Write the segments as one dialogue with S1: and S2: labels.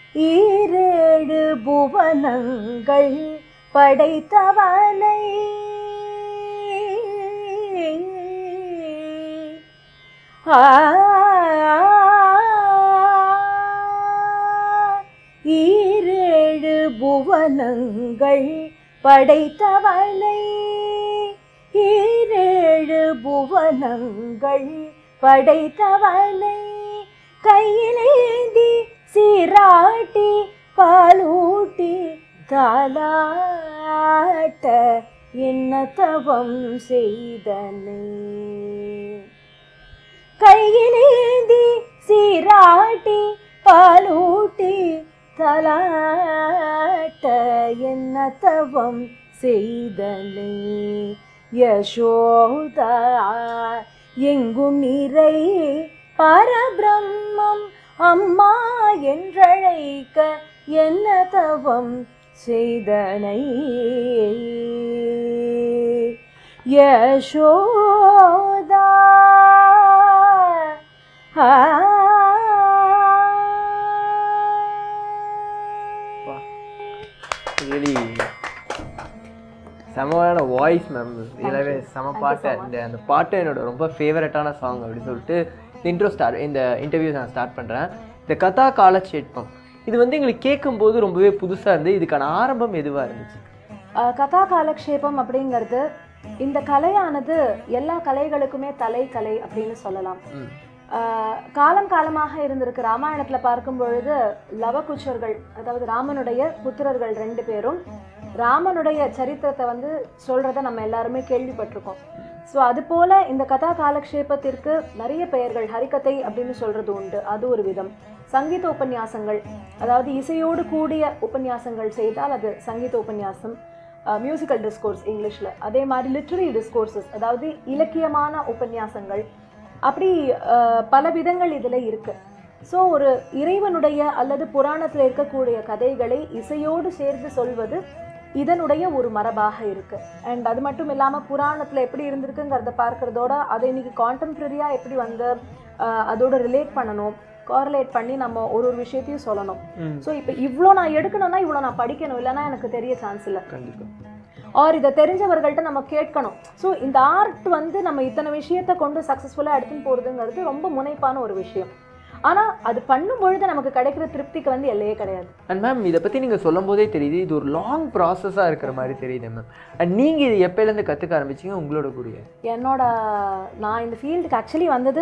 S1: ஈரேழு புவனங்கள் படைத்தவனை ஆ ஈரேழு புவனங்கள் படைத்தவனை ஈரேழு புவனங்கள் படைத்தவனை கையிலேந்தி சீராட்டி பாலூட்டி தாலாட்ட என்ன தவம் செய்தனை கையிலேந்தி சீராட்டி பாலூட்டி தலாட்ட என்ன தவம் செய்தனை யசோதா எங்கும் நிறை பரபிரம்மம் அம்மா என்றழைக்க என்ன தவம் செய்தனை யசோதா ஆ
S2: ரியலி செமவான வாய்ஸ் மேம் இதெல்லாமே செம பாட்டு அந்த அந்த பாட்டு என்னோட ரொம்ப ஃபேவரட்டான சாங் அப்படின்னு சொல்லிட்டு இந்த இன்ட்ரோ ஸ்டார்ட் இந்த இன்டர்வியூ நான் ஸ்டார்ட் பண்ணுறேன் இந்த கதா காலட்சேட்பம் இது வந்து எங்களுக்கு கேட்கும்போது ரொம்பவே புதுசாக இருந்து இதுக்கான ஆரம்பம் எதுவாக இருந்துச்சு
S1: அஹ் கதா காலக்ஷேபம் அப்படிங்கிறது இந்த கலையானது எல்லா கலைகளுக்குமே தலை கலை அப்படின்னு சொல்லலாம்
S2: ம்.
S1: அஹ் காலம் காலமாக இருந்திருக்கு ராமாயணத்துல பார்க்கும் பொழுது லவகுச்சர்கள் அதாவது ராமனுடைய புத்திரர்கள் ரெண்டு பேரும் ராமனுடைய சரித்திரத்தை வந்து சொல்றத நம்ம எல்லாருமே கேள்விப்பட்டிருக்கோம் ஸோ அது போல இந்த கதா காலக்ஷேபத்திற்கு நிறைய பெயர்கள் ஹரிகதை அப்படின்னு சொல்றது உண்டு அது ஒரு விதம் சங்கீத உபன்யாசங்கள் அதாவது இசையோடு கூடிய உபன்யாசங்கள் செய்தால் அது சங்கீத உபன்யாசம் மியூசிக்கல் டிஸ்கோர்ஸ் இங்கிலீஷில் அதே மாதிரி லிட்ரரி டிஸ்கோர்சஸ் அதாவது இலக்கியமான உபன்யாசங்கள் அப்படி அஹ், பல விதங்கள் இதில் இருக்கு ஸோ ஒரு இறைவனுடைய அல்லது புராணத்தில் இருக்கக்கூடிய கதைகளை இசையோடு சேர்த்து சொல்வது இதனுடைய ஒரு மரபாக இருக்கு அண்ட் அது மட்டும் இல்லாமல் புராணத்தில் எப்படி இருந்திருக்குங்கிறத பார்க்கறதோட அதை இன்னைக்கு கான்டெம்பரரியாக எப்படி வந்து அஹ், அதோட ரிலேட் பண்ணணும் காரலேட் பண்ணி நம்ம ஒரு ஒரு விஷயத்தையும் சொல்லணும்
S2: ம்
S1: ஸோ இப்போ இவ்வளோ நான் எடுக்கணும்னா இவ்வளோ நான் படிக்கணும் இல்லைன்னா எனக்கு தெரிய சான்ஸ் இல்லை
S2: கண்டிப்பாக
S1: ஆர் இதை தெரிஞ்சவர்கள்ட்ட நம்ம கேட்கணும் ஸோ இந்த ஆர்ட் வந்து நம்ம இத்தனை விஷயத்தை கொண்டு சக்ஸஸ்ஃபுல்லாக எடுத்துன்னு போகிறதுங்கிறது ரொம்ப முனைப்பான ஒரு விஷயம் ஆனால் அது பண்ணும் பொழுது நமக்கு கிடைக்கிற திருப்திக்கு வந்து எல்லையே கிடையாது
S2: அண்ட் மேம் இதை பற்றி நீங்கள் சொல்லும் போதே தெரியுது இது ஒரு லாங் ப்ராசஸாக இருக்கிற மாதிரி தெரியுது மேம் அண்ட் நீங்கள் இது எப்போலேருந்து கற்றுக்க ஆரம்பிச்சீங்க உங்களோட கூடிய
S1: என்னோட நான் இந்த ஃபீல்டுக்கு ஆக்சுவலி வந்தது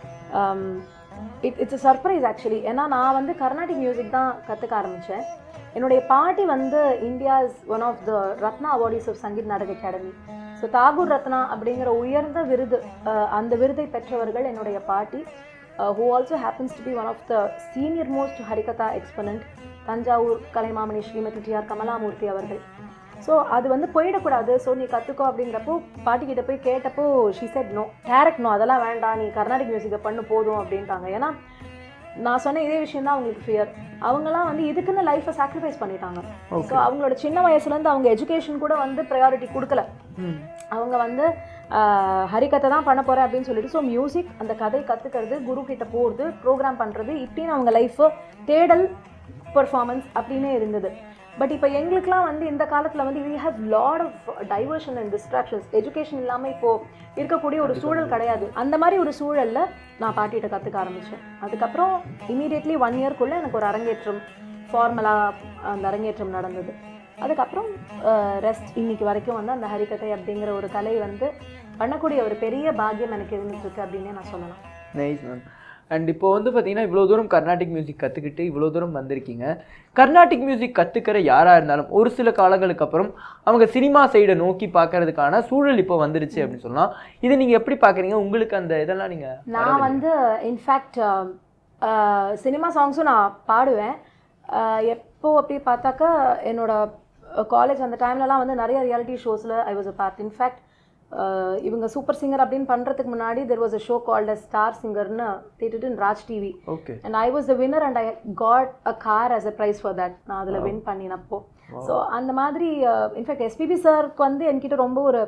S1: இட் இட்ஸ் சர்ப்ரைஸ் ஆக்சுவலி ஏன்னா நான் வந்து கர்நாடிக் மியூசிக் தான் கற்றுக்க ஆரம்பித்தேன் என்னுடைய பாட்டி வந்து India's one of the Ratna awardees of Sangeet Natak Akademi so Tagore Ratna அப்படிங்கிற உயர்ந்த விருது அஹ், அந்த விருதை பெற்றவர்கள் என்னுடைய பாட்டி who also happens to be one of the senior most Harikatha exponent Thanjavur Kalaimamani Shrimati T R Kamalamurthy அவர்கள் ஸோ அது வந்து போயிடக்கூடாது ஸோ நீ கற்றுக்கோ அப்படிங்கிறப்போ பாட்டிக்கிட்ட போய் கேட்டப்போ she said no direct no அதெல்லாம் வேண்டாம் நீ கர்நாடிக் மியூசிக்கை பண்ணு போதும் அப்படின்ட்டாங்க ஏன்னா நான் சொன்ன இதே விஷயம் தான் அவங்களுக்கு ஃபியர் அவங்கெல்லாம் வந்து இதுக்குன்னு லைஃப்பை சாக்ரிஃபைஸ் பண்ணிட்டாங்க ஸோ அவங்களோட சின்ன வயசுலேருந்து அவங்க எஜுகேஷன் கூட வந்து ப்ரையாரிட்டி கொடுக்கல அவங்க வந்து ஆஹ், ஹரிகதை தான் பண்ண போகிறேன் அப்படின்னு சொல்லிட்டு ஸோ மியூசிக் அந்த கதை கற்றுக்கிறது குரு கிட்ட போகிறது ப்ரோக்ராம் பண்ணுறது இப்படின்னு அவங்க லைஃப் தேடல் பெர்ஃபார்மன்ஸ் அப்படின்னே இருந்தது பட் இப்போ எங்களுக்குலாம் வந்து இந்த காலத்தில் வந்து we have lot of diversion and distractions education இல்லாமல் இப்போது இருக்கக்கூடிய ஒரு சூழல் கிடையாது அந்த மாதிரி ஒரு சூழலில் நான் பாட்டிகிட்ட கற்றுக்க ஆரம்பித்தேன் அதுக்கப்புறம் இமீடியட்லி ஒன் இயர்க்குள்ளே எனக்கு ஒரு அரங்கேற்றம் ஃபார்மலாக அந்த அரங்கேற்றம் நடந்தது அதுக்கப்புறம் ரெஸ்ட் இன்னைக்கு வரைக்கும் வந்து அந்த ஹரிகதை அப்படிங்கிற ஒரு கலை வந்து பண்ணக்கூடிய ஒரு பெரிய பாக்கியம் எனக்கு இருந்துட்டுருக்கு அப்படின்னே நான் சொல்லலாம்
S2: நைஸ் மேம் அண்ட் இப்போ வந்து பார்த்தீங்கன்னா இவ்வளோ தூரம் கர்நாடிக் மியூசிக் கற்றுக்கிட்டு இவ்வளோ தூரம் வந்திருக்கீங்க கர்நாடிக் மியூசிக் கற்றுக்கிற யாராக இருந்தாலும் ஒரு சில காலங்களுக்கு அப்புறம் அவங்க சினிமா சைடை நோக்கி பார்க்கறதுக்கான சூழல் இப்போ வந்துருச்சு அப்படின்னு சொல்லலாம் இதை நீங்கள் எப்படி பார்க்குறீங்க உங்களுக்கு அந்த இதெல்லாம் நீங்கள்
S1: நான் வந்து இன்ஃபேக்ட் சினிமா சாங்ஸும் நான் பாடுவேன் அஹ், எப்போ அப்படி பார்த்தாக்கா என்னோட காலேஜ் அந்த டைம்லலாம் வந்து நிறைய ரியாலிட்டி ஷோஸில் I was a part in fact இவங்க சூப்பர் சிங்கர் அப்படின்னு பண்ணுறதுக்கு முன்னாடி there was a show called a star சிங்கர்னு தேட்டுட்டு Raj TV
S2: okay
S1: and I was the winner and I got a car as a prize for that நான் அதில் win பண்ணினப்போ so அந்த மாதிரி இன்ஃபேக்ட் எஸ்பிபி சாருக்கு வந்து என்கிட்ட ரொம்ப ஒரு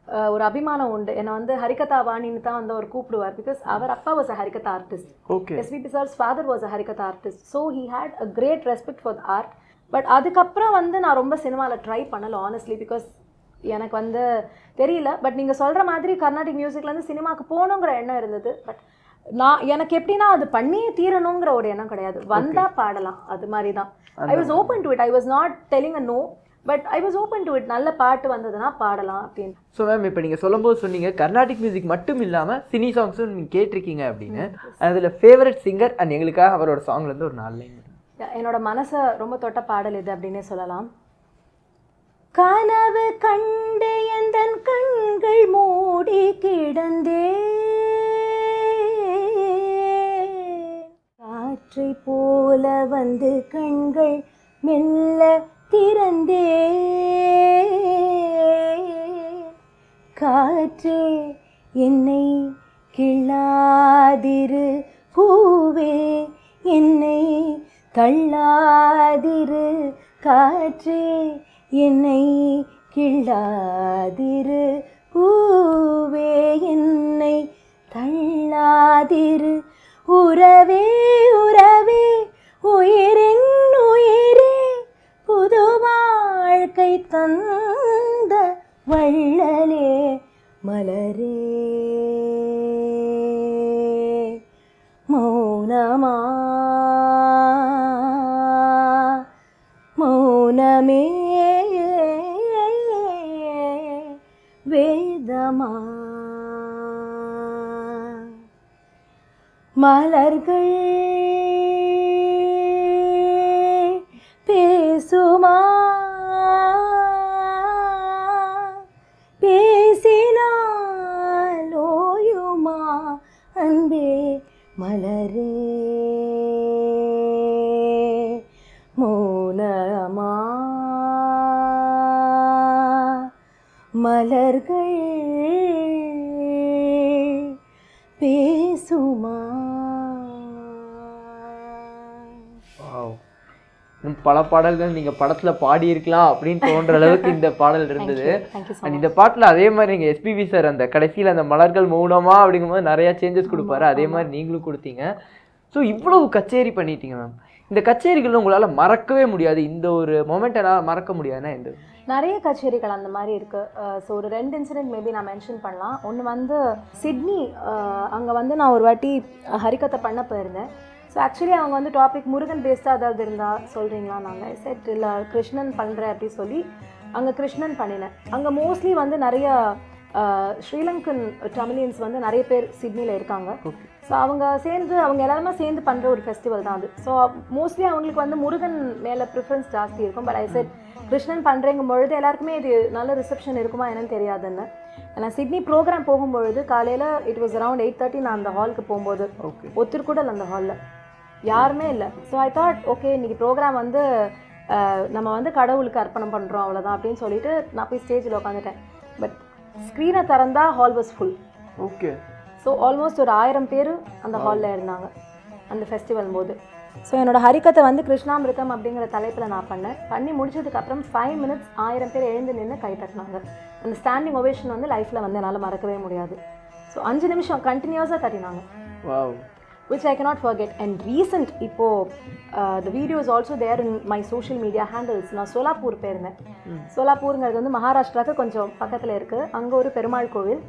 S1: அஹ், ஒரு அபிமானம் உண்டு என்னை வந்து ஹரிகதா வாணின்னு தான் வந்து அவர் கூப்பிடுவார் பிகாஸ் அவர் அப்பா was a Harikatha artist
S2: okay
S1: SPB sir's father was a Harikatha artist so he had a great respect for the art but அதுக்கப்புறம் வந்து நான் ரொம்ப சினிமாவில் ட்ரை பண்ணல ஆனஸ்ட்லி பிகாஸ் எனக்கு வந்து தெரியல பட் நீங்கள் சொல்கிற மாதிரி கர்நாடிக் மியூசிக்லேருந்து சினிமாவுக்கு போகணுங்கிற எண்ணம் இருந்தது பட் நான் எனக்கு எப்படின்னா அது பண்ணியே தீரணுங்கிற ஒரு எண்ணம் கிடையாது வந்தால் பாடலாம் அது மாதிரி தான் I was open to it I was not telling a no but I was open to it நல்ல பாட்டு வந்ததுன்னா பாடலாம் அப்படின்னு
S2: ஸோ மேம் இப்போ நீங்கள் சொல்லும்போது சொன்னீங்க கர்நாடிக் மியூசிக் மட்டும் இல்லாமல் சினி சாங்ஸும் நீங்கள் கேட்டிருக்கீங்க அப்படின்னு அதில் ஃபேவரட் சிங்கர் அண்ட் எங்களுக்காக அவரோட சாங்லேருந்து ஒரு நாலு லைன்
S1: என்னோட மனசை ரொம்ப தொட்ட பாடல் இது அப்படின்னே சொல்லலாம் கனவு கண்டு எந்தன் கண்கள் மூடி கிடந்தே காற்றை போல வந்து கண்கள் மெல்ல திறந்தே காற்றே என்னை கிள்ளாதிரு பூவே என்னை தள்ளாதிரு காற்றே என்னை கிள்ளாதிரு பூவே என்னை தள்ளாதிரு உறவே உறவே உயிரின் உயிரே புது வாழ்க்கை தந்த வள்ளலே மலரே மௌனமா மௌனமே வேதமா மலர்கள் பேசுமா பேசினால் ஓயுமா அன்பே மலரே மௌனமா மலர்கள் பேசுமா
S2: வாவ் இன்னும் பல பாடல்கள் நீங்க படத்துல பாடியிருக்கலாம் அப்படின்னு தோன்ற அளவுக்கு இந்த பாடல் இருந்தது
S1: தேங்க்யூ ஸோ
S2: அண்ட் இந்த பாட்டுல அதே மாதிரி நீங்க எஸ்பிபி சார் அந்த கடைசியில அந்த மலர்கள் மௌனமா அப்படிங்கும்போது நிறைய சேஞ்சஸ் கொடுப்பாரு அதே மாதிரி நீங்களும் கொடுத்தீங்க ஸோ இவ்வளவு கச்சேரி பண்ணிட்டீங்க மேம் இந்த கச்சேரிகள் உங்களால மறக்கவே முடியாது இந்த ஒரு மொமெண்ட் என்னால் மறக்க முடியாதுன்னா இந்த
S1: நிறைய கச்சேரிகள் அந்த மாதிரி இருக்கு ஸோ ஒரு ரெண்டு இன்சிடென்ட் மேபி நான் மென்ஷன் பண்ணலாம் ஒன்று வந்து சிட்னி அங்கே வந்து நான் ஒரு வாட்டி ஹரிக்கத்தை பண்ண போயிருந்தேன் ஸோ ஆக்சுவலி அவங்க வந்து டாபிக் முருகன் பேஸ்டாக ஏதாவது இருந்தால் சொல்கிறீங்களா நாங்கள் செட் இல்லை கிருஷ்ணன் பண்ணுறேன் அப்படி சொல்லி அங்கே கிருஷ்ணன் பண்ணினேன் அங்கே மோஸ்ட்லி வந்து நிறைய அஹ், ஸ்ரீலங்கன் தமிழியன்ஸ் வந்து நிறைய பேர் சிட்னியில் இருக்காங்க
S2: ஓகே
S1: ஸோ அவங்க சேர்ந்து அவங்க எல்லாருமே சேர்ந்து பண்ணுற ஒரு ஃபெஸ்டிவல் தான் அது ஸோ மோஸ்ட்லி அவங்களுக்கு வந்து முருகன் மேலே ப்ரிஃபரன்ஸ் ஜாஸ்தி இருக்கும் பட் ஐ செட் கிருஷ்ணன் பண்ணுறேங்கும் பொழுது எல்லாருக்குமே இது நல்ல ரிசப்ஷன் இருக்குமா என்னன்னு தெரியாதுன்னு நான் சிட்னி ப்ரோக்ராம் போகும்பொழுது காலையில் it was around eight thirty நான் அந்த ஹாலுக்கு போகும்போது
S2: ஓகே
S1: ஒருத்தர் கூட இல்லை அந்த ஹாலில் யாருமே இல்லை ஸோ ஐ தாட் ஓகே இன்னைக்கு ப்ரோக்ராம் வந்து அஹ், நம்ம வந்து கடவுளுக்கு அர்ப்பணம் பண்ணுறோம் அவ்வளோதான் அப்படின்னு சொல்லிட்டு நான் போய் ஸ்டேஜில் உட்காந்துட்டேன் பட் ஸ்க்ரீனை திறந்தா hall was full
S2: okay
S1: so almost ஒரு ஆயிரம் பேர் அந்த ஹாலில் இருந்தாங்க அந்த ஃபெஸ்டிவல் போது ஸோ என்னோட ஹரிக்கத்தை வந்து கிருஷ்ணாமிருத்தம் அப்படிங்கிற தலைப்பில் நான் பண்ணேன் பண்ணி முடிச்சதுக்கப்புறம் ஃபைவ் மினிட்ஸ் ஆயிரம் பேர் எழுந்து நின்று கை தட்டினாங்க அந்த ஸ்டாண்டிங் ஒவேஷன் வந்து லைஃப்பில் வந்து என்னால் மறக்கவே முடியாது ஸோ அஞ்சு நிமிஷம் கண்டினியூஸாக தட்டினாங்க
S2: wow
S1: which I cannot forget. And recent, இப்போ uh, the video is also there in my social media handles. நான் சோலாப்பூர் போயிருந்தேன் சோலாப்பூருங்கிறது வந்து மகாராஷ்டிராக்கு கொஞ்சம் பக்கத்தில் இருக்குது அங்கே ஒரு பெருமாள் கோவில்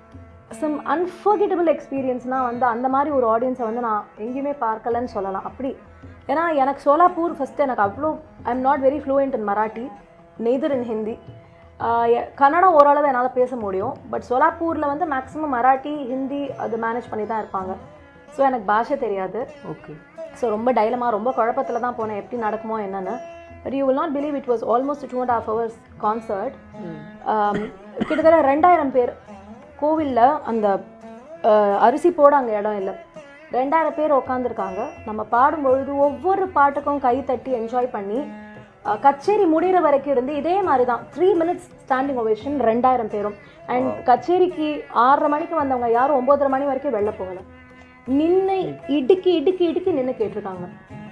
S1: சம் அன்ஃபர்கெட்டபிள் எக்ஸ்பீரியன்ஸ்னால் வந்து அந்த மாதிரி ஒரு ஆடியன்ஸை வந்து நான் எங்கேயுமே பார்க்கலன்னு சொல்லலாம் அப்படி ஏன்னா எனக்கு சோலாப்பூர் ஃபஸ்ட்டு எனக்கு அவ்வளோ I am not very fluent in Marathi neither in Hindi ah எ- கன்னடம் ஓரளவு என்னால் பேச முடியும் பட் சோலாப்பூரில் வந்து மேக்ஸிமம் மராட்டி ஹிந்தி அது மேனேஜ் பண்ணி தான் இருப்பாங்க ஸோ எனக்கு பாஷை தெரியாது
S2: ஓகே
S1: ஸோ ரொம்ப டைலமா ரொம்ப குழப்பத்தில் தான் போனேன் எப்படி நடக்குமோ என்னன்னு but you will not believe it was almost two and half hours concert கிட்டத்தட்ட ரெண்டாயிரம் பேர் கோவிலில் அந்த ஆஹ், அரிசி போட அங்கே இடம் இல்லை ரெண்டாயிரம் பேர் உட்காந்துருக்காங்க நம்ம பாடும்பொழுது ஒவ்வொரு பாட்டுக்கும் கை தட்டி என்ஜாய் பண்ணி ஆஹ், கச்சேரி முடிகிற வரைக்கும் இருந்து இதே மாதிரி தான் த்ரீ மினிட்ஸ் ஸ்டாண்டிங் ஒவேஷன் ரெண்டாயிரம் பேரும் அண்ட் கச்சேரிக்கு ஆறரை மணிக்கு வந்தவங்க யாரும் ஒம்போதரை மணி வரைக்கும் வெளில போகல நின்று இடுக்கி இடுக்கி இடுக்கி நின்று கேட்டிருக்காங்க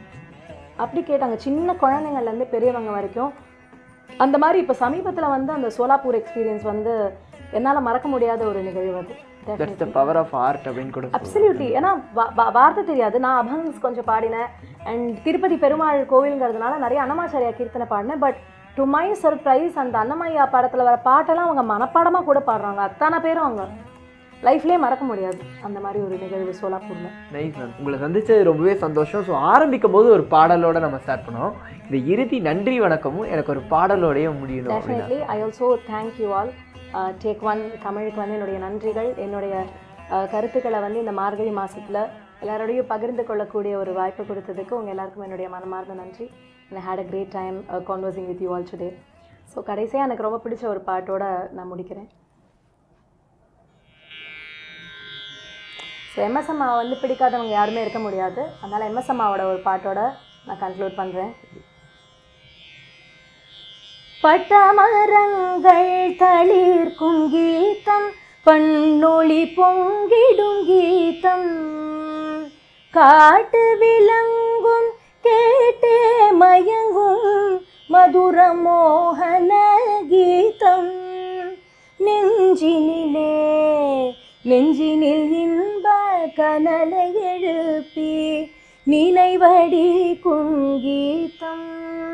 S1: அப்படி கேட்டாங்க சின்ன குழந்தைங்கள்லேருந்து பெரியவங்க வரைக்கும் அந்த மாதிரி இப்போ சமீபத்தில் வந்து அந்த சோலாப்பூர் எக்ஸ்பீரியன்ஸ் வந்து என்னால் மறக்க முடியாத ஒரு நிகழ்வு அது
S2: that's the power of art அப்படின்னு கூட சொல்லலாம்.
S1: அப்சல்யூட்லி ஏன்னா வா- வா- வார்த்தை தெரியாது நான் அபங்ஸ் கொஞ்சம் பாடினேன் அண்ட் திருப்பதி பெருமாள் கோவிலுங்கிறதுனால நிறைய அன்னமாச்சாரியா கீர்த்தனை பாடினேன் பட் டு மை சர்ப்ரைஸ் அந்த அன்னமையா படத்தில் வர பாட்டெல்லாம் அவங்க மனப்பாடமாக கூட பாடுறாங்க அத்தனை பேரும் அவங்க லைஃப்லேயே மறக்க முடியாது அந்த மாதிரி ஒரு நிகழ்வு சோலாப்பூரில்
S2: நைஸ் மேம் உங்களை சந்திச்சது ரொம்பவே சந்தோஷம் ஸோ ஆரம்பிக்கும் போது ஒரு பாடலோட நம்ம ஸ்டார்ட் பண்ணோம் இந்த இறுதி நன்றி வணக்கமும் எனக்கு ஒரு பாடலோடயே முடியணும் அப்படின்னா
S1: definitely I also thank you all take one தமிழுக்கு வந்து என்னுடைய நன்றிகள் என்னுடைய uh, கருத்துக்களை வந்து இந்த மார்கழி மாசத்துல எல்லாரோடையும் பகிர்ந்து கொள்ளக்கூடிய ஒரு வாய்ப்பு கொடுத்ததுக்கு உங்கள் எல்லாருக்கும் என்னுடைய மனமார்ந்த நன்றி and I had a great time uh, conversing with you all today so கடைசியாக எனக்கு ரொம்ப பிடிச்ச ஒரு பாட்டோட நான் முடிக்கிறேன் ஸோ எம்எஸ் அம்மாவை வந்து பிடிக்காதவங்க யாருமே இருக்க முடியாது அதனால் எம்எஸ் அம்மாவோட ஒரு பாட்டோட நான் கன்க்ளூட் பண்ணுறேன் பட்டமரங்கள் தளிர்க்கும் கீதம் பண்ணொளி பொங்கிடும் கீதம் காட்டு விலங்கும் கேட்டே மயங்கும் மதுர மோகன கீதம் நெஞ்சினிலே நெஞ்சினில் இன்ப கனலை எழுப்பி நினைவடி குங்கீதம்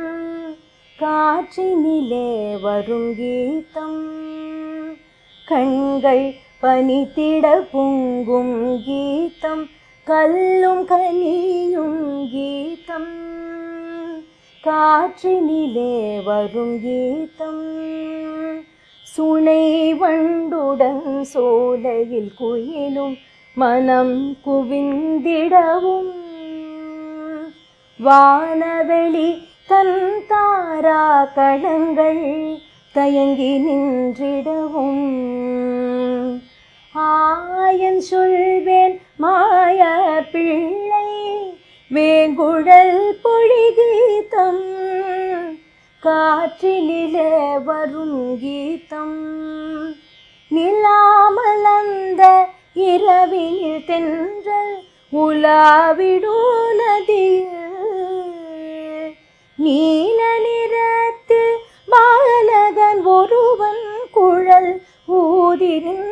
S1: காற்றினிலே வரும் கீதம் கண்கள் பனித்திட பொங்கும் கீதம் கல்லும் கனியும் கீதம் காற்றினிலே வரும் கீதம் சுனை வண்டுடன் சோலையில் குயிலும் மனம் குவிந்திடவும் வானவெளி தன் தாரா கடங்கள் தயங்கி நின்றிடவும் ஆயன் சொல்வேன் மாய பிள்ளை வேங்குழல் பொழிகீதம் காற்றினிலே வரும் கீதம் நிலாமலந்த இரவினில் தென்றல் உலாவிடும் நதியில் நீல நிறத்தில் பாலகன் ஒருவன் குழல் ஊதி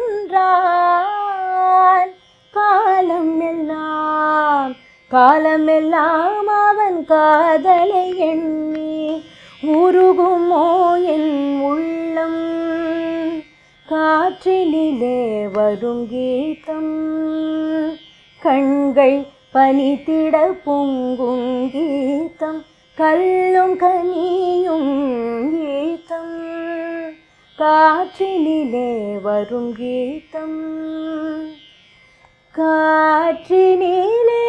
S1: நின்றான் காலம் எல்லாம் காலமெல்லாம் அவன் காதலை எண்ணி உருகுமோ என் உள்ளம் காற்றினிலே வரும் கீதம் கண்கள் பனித்திட பொங்கும் கீதம் கல்லும் கனியும் கீதம் காற்றினிலே வரும் கீதம் காற்றினிலே